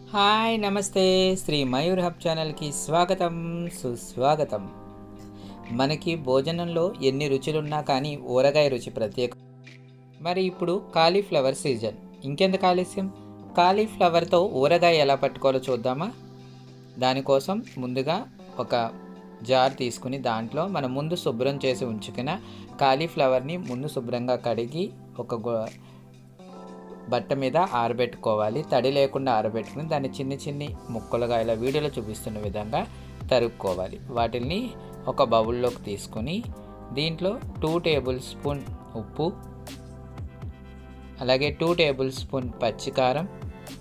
hi నమస్తే Shri Mayur hub ఛానల్కి స్వాగతం సుస్వాగతం మనకి భోజనంలో ఎన్ని రుచులున్నా కానీ ఊరగాయ రుచి ప్రత్యేకం మరి ఇప్పుడు కాలీఫ్లవర్ సీజన్ ఇంకెందుకు ఆలస్యం కాలీఫ్లవర్తో ఊరగాయ ఎలా పట్టుకోవాలో చూద్దామా దానికోసం ముందుగా ఒక జార్ తీసుకుని దాంట్లో మనం ముందు శుభ్రం చేసి ఉంచుకున్న కాలీఫ్లవర్ని ముందు శుభ్రంగా కడిగి ఒక గో- బట్ట మీద ఆరబెట్టుకోవాలి తడి లేకుండా ఆరబెట్టుకుని దాన్ని చిన్ని చిన్ని ముక్కలుగా ఇలా వీడియోలో చూపిస్తున్న విధంగా తరుక్కోవాలి వాటిని ఒక బౌల్లోకి తీసుకొని దీంట్లో టూ టేబుల్ స్పూన్ ఉప్పు అలాగే టూ టేబుల్ స్పూన్ పచ్చికారం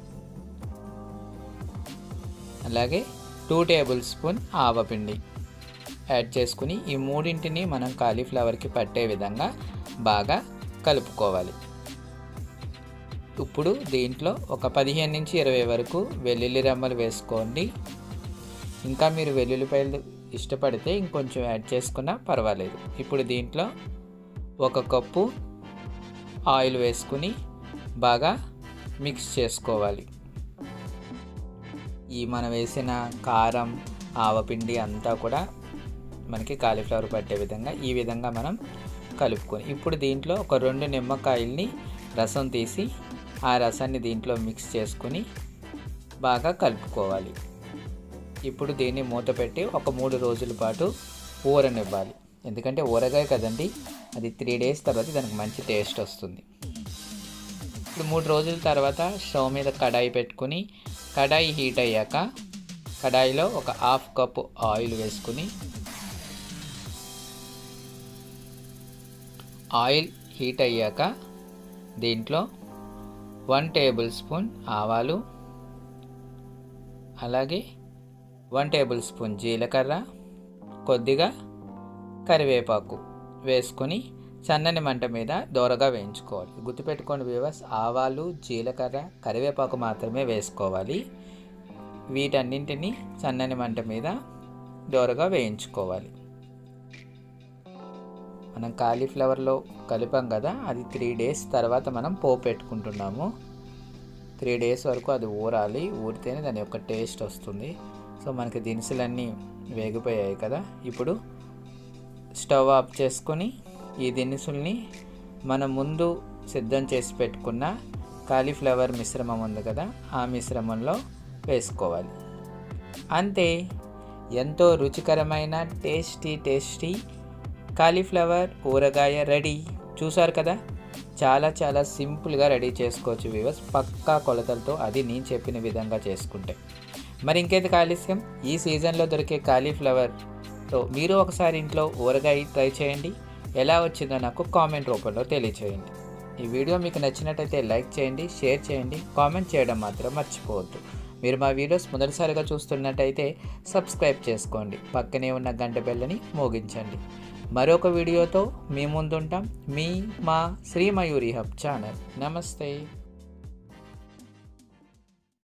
అలాగే టూ టేబుల్ స్పూన్ ఆవపిండి యాడ్ చేసుకుని ఈ మూడింటిని మనం కాలీఫ్లవర్కి పట్టే విధంగా బాగా కలుపుకోవాలి ఇప్పుడు దీంట్లో ఒక పదిహేను నుంచి ఇరవై వరకు వెల్లుల్లి రెమ్మలు వేసుకోండి ఇంకా మీరు వెల్లుల్లిపాయలు ఇష్టపడితే ఇంకొంచెం యాడ్ చేసుకున్నా పర్వాలేదు ఇప్పుడు దీంట్లో ఒక కప్పు ఆయిల్ వేసుకుని బాగా మిక్స్ చేసుకోవాలి ఈ మనం వేసిన కారం ఆవపిండి అంతా కూడా మనకి కాలీఫ్లవర్ పట్టే విధంగా ఈ విధంగా మనం కలుపుకొని ఇప్పుడు దీంట్లో ఒక రెండు నిమ్మకాయల్ని రసం తీసి ఆ రసాన్ని దీంట్లో మిక్స్ చేసుకుని బాగా కలుపుకోవాలి ఇప్పుడు దీన్ని మూత పెట్టి ఒక మూడు రోజుల పాటు ఊరనివ్వాలి ఎందుకంటే ఊరగాయ కదండి అది త్రీ డేస్ తర్వాత దానికి మంచి టేస్ట్ వస్తుంది ఇప్పుడు మూడు రోజుల తర్వాత స్టవ్ మీద కడాయి పెట్టుకుని కడాయి హీట్ అయ్యాక కడాయిలో ఒక హాఫ్ కప్ ఆయిల్ వేసుకుని ఆయిల్ హీట్ అయ్యాక దీంట్లో వన్ టేబుల్ స్పూన్ ఆవాలు అలాగే వన్ టేబుల్ స్పూన్ జీలకర్ర కొద్దిగా కరివేపాకు వేసుకొని సన్నని మంట మీద దోరగా వేయించుకోవాలి గుర్తుపెట్టుకోండి వ్యూవర్స్ ఆవాలు జీలకర్ర కరివేపాకు మాత్రమే వేసుకోవాలి వీటన్నింటినీ సన్నని మంట మీద దోరగా వేయించుకోవాలి మనం కాలీఫ్లవర్లో కలిపాం కదా అది త్రీ డేస్ తర్వాత మనం పోపు పెట్టుకుంటున్నాము త్రీ డేస్ వరకు అది ఊరాలి ఊరితేనే దాని యొక్క టేస్ట్ వస్తుంది సో మనకి దినుసులన్నీ వేగిపోయాయి కదా ఇప్పుడు స్టవ్ ఆఫ్ చేసుకొని ఈ దినుసుల్ని మనం ముందు సిద్ధం చేసి పెట్టుకున్న కాలీఫ్లవర్ మిశ్రమం ఉంది కదా ఆ మిశ్రమంలో వేసుకోవాలి అంతే ఎంతో రుచికరమైన టేస్టీ టేస్టీ కాలీఫ్లవర్ ఊరగాయ రెడీ చూసారు కదా చాలా చాలా సింపుల్గా రెడీ చేసుకోవచ్చు వివస్ పక్కా కొలతలతో అది నేను చెప్పిన విధంగా చేసుకుంటే మరి ఇంకేది కాలుష్యం ఈ సీజన్లో దొరికే కాలీఫ్లవర్తో మీరు ఒకసారి ఇంట్లో ఊరగాయ ట్రై చేయండి ఎలా వచ్చిందో నాకు కామెంట్ రూపంలో తెలియచేయండి ఈ వీడియో మీకు నచ్చినట్టయితే లైక్ చేయండి షేర్ చేయండి కామెంట్ చేయడం మాత్రం మర్చిపోవద్దు మీరు మా వీడియోస్ మొదటిసారిగా చూస్తున్నట్టయితే సబ్స్క్రైబ్ చేసుకోండి పక్కనే ఉన్న గంట బెల్లని మోగించండి మరొక వీడియోతో మీ ముందుంటాం మీ మా శ్రీ మయూరి హబ్ ఛానల్ నమస్తే